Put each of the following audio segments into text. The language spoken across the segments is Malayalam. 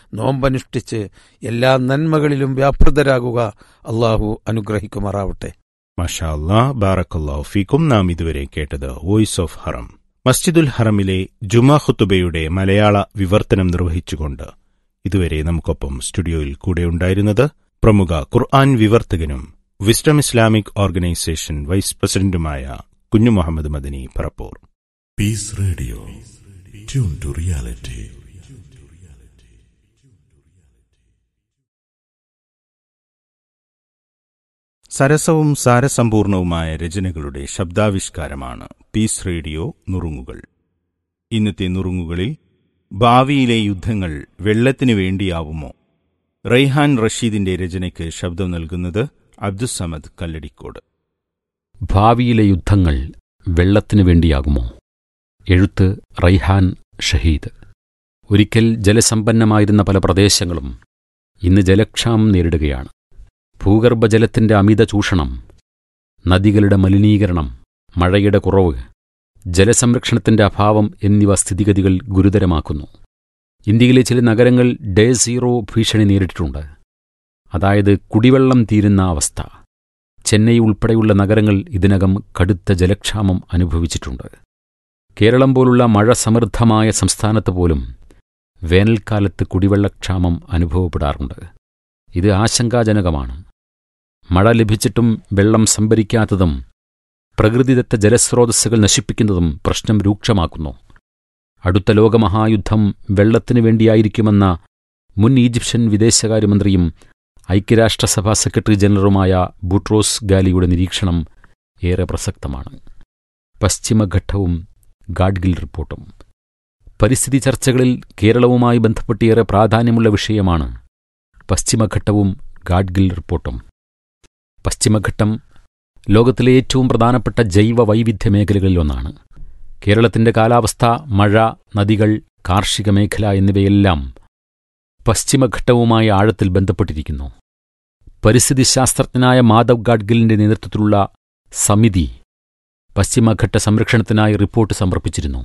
നോമ്പനുഷ്ഠിച്ച് എല്ലാ നന്മകളിലും വ്യാപൃതരാകുക അള്ളാഹു അനുഗ്രഹിക്കുമാറാവട്ടെ മഷാ അല്ലാ ബാറക്കല്ലാഹു ഫീക്കും നാം ഇതുവരെ കേട്ടത് വോയിസ് ഓഫ് ഹറം മസ്ജിദുൽ ഹറമിലെ ജുമാ ഖുത്തുബയുടെ മലയാള വിവർത്തനം നിർവഹിച്ചുകൊണ്ട് ഇതുവരെ നമുക്കൊപ്പം സ്റ്റുഡിയോയിൽ കൂടെയുണ്ടായിരുന്നത് പ്രമുഖ ഖുർആൻ വിവർത്തകനും വിസ്ഡം ഇസ്ലാമിക് ഓർഗനൈസേഷൻ വൈസ് പ്രസിഡന്റുമായ Kunju Muhammad Madani Parappur Peace Radio. Tune to reality. സരസവും സാരസമ്പൂർണവുമായ രചനകളുടെ ശബ്ദാവിഷ്കാരമാണ് പീസ് റേഡിയോ നുറുങ്ങുകൾ ഇന്നത്തെ നുറുങ്ങുകളിൽ ഭാവിയിലെ യുദ്ധങ്ങൾ വെള്ളത്തിനു വേണ്ടിയാവുമോ റൈഹാൻ റഷീദിന്റെ രചനയ്ക്ക് ശബ്ദം നൽകുന്നത് അബ്ദുസമദ് കല്ലടിക്കോട് ഭാവിയിലെ യുദ്ധങ്ങൾ വെള്ളത്തിനു വേണ്ടിയാകുമോ എഴുത്ത് റൈഹാൻ ഷഹീദ് ഒരിക്കൽ ജലസമ്പന്നമായിരുന്ന പല പ്രദേശങ്ങളും ഇന്ന് ജലക്ഷാമം നേരിടുകയാണ് ഭൂഗർഭജലത്തിന്റെ അമിത ചൂഷണം നദികളുടെ മലിനീകരണം മഴയുടെ കുറവ് ജലസംരക്ഷണത്തിന്റെ അഭാവം എന്നിവ സ്ഥിതിഗതികൾ ഗുരുതരമാക്കുന്നു ഇന്ത്യയിലെ ചില നഗരങ്ങൾ ഡേ സീറോ ഭീഷണി നേരിട്ടിട്ടുണ്ട് അതായത് കുടിവെള്ളം തീരുന്ന അവസ്ഥ ചെന്നൈ ഉൾപ്പെടെയുള്ള നഗരങ്ങൾ ഇതിനകം കടുത്ത ജലക്ഷാമം അനുഭവിച്ചിട്ടുണ്ട് കേരളം പോലുള്ള മഴ സമൃദ്ധമായ സംസ്ഥാനത്ത് പോലും വേനൽക്കാലത്ത് കുടിവെള്ളക്ഷാമം അനുഭവപ്പെടാറുണ്ട് ഇത് ആശങ്കാജനകമാണ് മഴ ലഭിച്ചിട്ടും വെള്ളം സംഭരിക്കാത്തതും പ്രകൃതിദത്ത ജലസ്രോതസ്സുകൾ നശിപ്പിക്കുന്നതും പ്രശ്നം രൂക്ഷമാക്കുന്നു അടുത്ത ലോകമഹായുദ്ധം വെള്ളത്തിനു വേണ്ടിയായിരിക്കുമെന്ന മുൻ ഈജിപ്ഷ്യൻ വിദേശകാര്യമന്ത്രിയും ഐക്യരാഷ്ട്രസഭാ സെക്രട്ടറി ജനറലുമായ ബുട്രോസ് ഗാലിയുടെ നിരീക്ഷണം ഏറെ പ്രസക്തമാണ് പശ്ചിമഘട്ടവും ഗാഡ്ഗിൽ റിപ്പോർട്ടും പരിസ്ഥിതി ചർച്ചകളിൽ കേരളവുമായി ബന്ധപ്പെട്ടേറെ പ്രാധാന്യമുള്ള വിഷയമാണ് പശ്ചിമഘട്ടവും ഗാഡ്ഗിൽ റിപ്പോർട്ടും പശ്ചിമഘട്ടം ലോകത്തിലെ ഏറ്റവും പ്രധാനപ്പെട്ട ജൈവ വൈവിധ്യ മേഖലകളിലൊന്നാണ് കേരളത്തിന്റെ കാലാവസ്ഥ മഴ നദികൾ കാർഷിക മേഖല എന്നിവയെല്ലാം പശ്ചിമഘട്ടവുമായി ആഴത്തിൽ ബന്ധപ്പെട്ടിരിക്കുന്നു പരിസ്ഥിതി ശാസ്ത്രജ്ഞനായ മാധവ് ഗാഡ്ഗിലിന്റെ നേതൃത്വത്തിലുള്ള സമിതി പശ്ചിമഘട്ട സംരക്ഷണത്തിനായി റിപ്പോർട്ട് സമർപ്പിച്ചിരുന്നു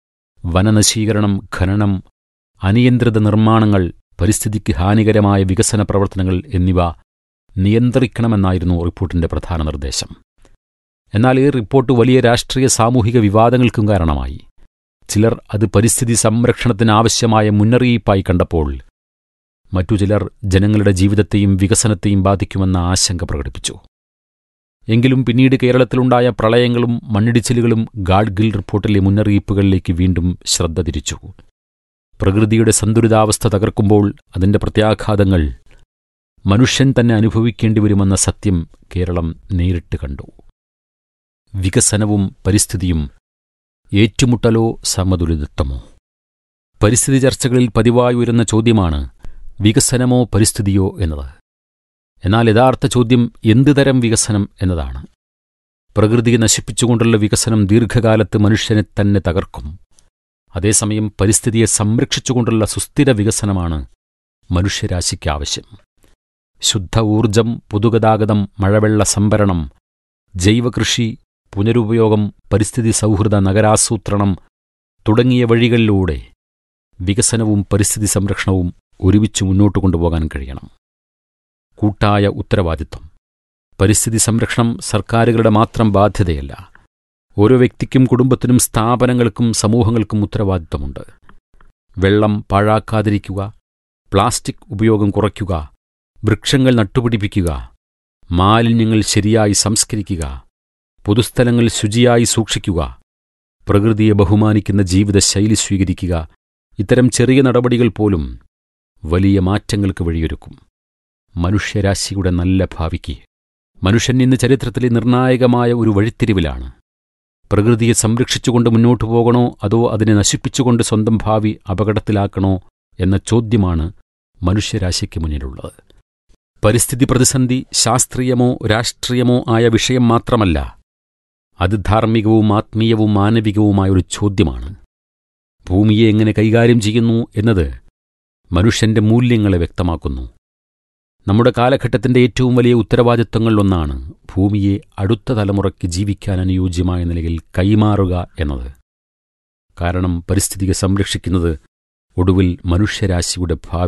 വനനശീകരണം ഖനനം അനിയന്ത്രിത നിർമ്മാണങ്ങൾ പരിസ്ഥിതിക്ക് ഹാനികരമായ വികസന പ്രവർത്തനങ്ങൾ എന്നിവ നിയന്ത്രിക്കണമെന്നായിരുന്നു റിപ്പോർട്ടിന്റെ പ്രധാന നിർദ്ദേശം എന്നാൽ ഈ റിപ്പോർട്ട് വലിയ രാഷ്ട്രീയ സാമൂഹിക വിവാദങ്ങൾക്കും കാരണമായി ചിലർ അത് പരിസ്ഥിതി സംരക്ഷണത്തിനാവശ്യമായ മുന്നറിയിപ്പായി കണ്ടപ്പോൾ മറ്റു ചിലർ ജനങ്ങളുടെ ജീവിതത്തെയും വികസനത്തെയും ബാധിക്കുമെന്ന ആശങ്ക പ്രകടിപ്പിച്ചു എങ്കിലും പിന്നീട് കേരളത്തിലുണ്ടായ പ്രളയങ്ങളും മണ്ണിടിച്ചിലുകളും ഗാഡ്ഗിൽ റിപ്പോർട്ടിലെ മുന്നറിയിപ്പുകളിലേക്ക് വീണ്ടും ശ്രദ്ധ തിരിച്ചു പ്രകൃതിയുടെ സന്തുലിതാവസ്ഥ തകർക്കുമ്പോൾ അതിന്റെ പ്രത്യാഘാതങ്ങൾ മനുഷ്യൻ തന്നെ അനുഭവിക്കേണ്ടി വരുമെന്ന സത്യം കേരളം നേരിട്ട് കണ്ടു വികസനവും പരിസ്ഥിതിയും ഏറ്റുമുട്ടലോ സമതുലിതത്വമോ പരിസ്ഥിതി ചർച്ചകളിൽ പതിവായി ഉയരുന്ന ചോദ്യമാണ് വികസനമോ പരിസ്ഥിതിയോ എന്നത് എന്നാൽ യഥാർത്ഥ ചോദ്യം എന്തുതരം വികസനം എന്നതാണ് പ്രകൃതിയെ നശിപ്പിച്ചുകൊണ്ടുള്ള വികസനം ദീർഘകാലത്ത് മനുഷ്യനെ തന്നെ തകർക്കും അതേസമയം പരിസ്ഥിതിയെ സംരക്ഷിച്ചുകൊണ്ടുള്ള സുസ്ഥിര വികസനമാണ് മനുഷ്യരാശിക്ക് ആവശ്യം ശുദ്ധ ഊർജം പൊതുഗതാഗതം മഴവെള്ള സംഭരണം ജൈവകൃഷി പുനരുപയോഗം പരിസ്ഥിതി സൗഹൃദ നഗരാസൂത്രണം തുടങ്ങിയ വഴികളിലൂടെ വികസനവും പരിസ്ഥിതി സംരക്ഷണവും ഒരുമിച്ച് മുന്നോട്ട് കൊണ്ടുപോകാൻ കഴിയണം കൂട്ടായ ഉത്തരവാദിത്വം പരിസ്ഥിതി സംരക്ഷണം സർക്കാരുകളുടെ മാത്രം ബാധ്യതയല്ല ഓരോ വ്യക്തിക്കും കുടുംബത്തിനും സ്ഥാപനങ്ങൾക്കും സമൂഹങ്ങൾക്കും ഉത്തരവാദിത്വമുണ്ട് വെള്ളം പാഴാക്കാതിരിക്കുക പ്ലാസ്റ്റിക് ഉപയോഗം കുറയ്ക്കുക വൃക്ഷങ്ങൾ നട്ടുപിടിപ്പിക്കുക മാലിന്യങ്ങൾ ശരിയായി സംസ്കരിക്കുക പൊതുസ്ഥലങ്ങൾ ശുചിയായി സൂക്ഷിക്കുക പ്രകൃതിയെ ബഹുമാനിക്കുന്ന ജീവിതശൈലി സ്വീകരിക്കുക ഇത്തരം ചെറിയ നടപടികൾ പോലും വലിയ മാറ്റങ്ങൾക്ക് വഴിയൊരുക്കും മനുഷ്യരാശിയുടെ നല്ല ഭാവിക്ക് മനുഷ്യൻ ഇന്ന് ചരിത്രത്തിലെ നിർണായകമായ ഒരു വഴിത്തിരിവിലാണ് പ്രകൃതിയെ സംരക്ഷിച്ചുകൊണ്ട് മുന്നോട്ടു പോകണോ അതോ അതിനെ നശിപ്പിച്ചുകൊണ്ട് സ്വന്തം ഭാവി അപകടത്തിലാക്കണോ എന്ന ചോദ്യമാണ് മനുഷ്യരാശിക്ക് മുന്നിലുള്ളത് പരിസ്ഥിതി പ്രതിസന്ധി ശാസ്ത്രീയമോ രാഷ്ട്രീയമോ ആയ വിഷയം മാത്രമല്ല അത് ധാർമ്മികവും ആത്മീയവും മാനവികവുമായ ഒരു ചോദ്യമാണ് ഭൂമിയെ എങ്ങനെ കൈകാര്യം ചെയ്യുന്നു എന്നത് മനുഷ്യന്റെ മൂല്യങ്ങളെ വ്യക്തമാക്കുന്നു നമ്മുടെ കാലഘട്ടത്തിന്റെ ഏറ്റവും വലിയ ഉത്തരവാദിത്വങ്ങളിലൊന്നാണ് ഭൂമിയെ അടുത്ത തലമുറയ്ക്ക് ജീവിക്കാൻ അനുയോജ്യമായ നിലയിൽ കൈമാറുക എന്നത് കാരണം പരിസ്ഥിതിയെ സംരക്ഷിക്കുന്നത് ഒടുവിൽ മനുഷ്യരാശിയുടെ ഭാവി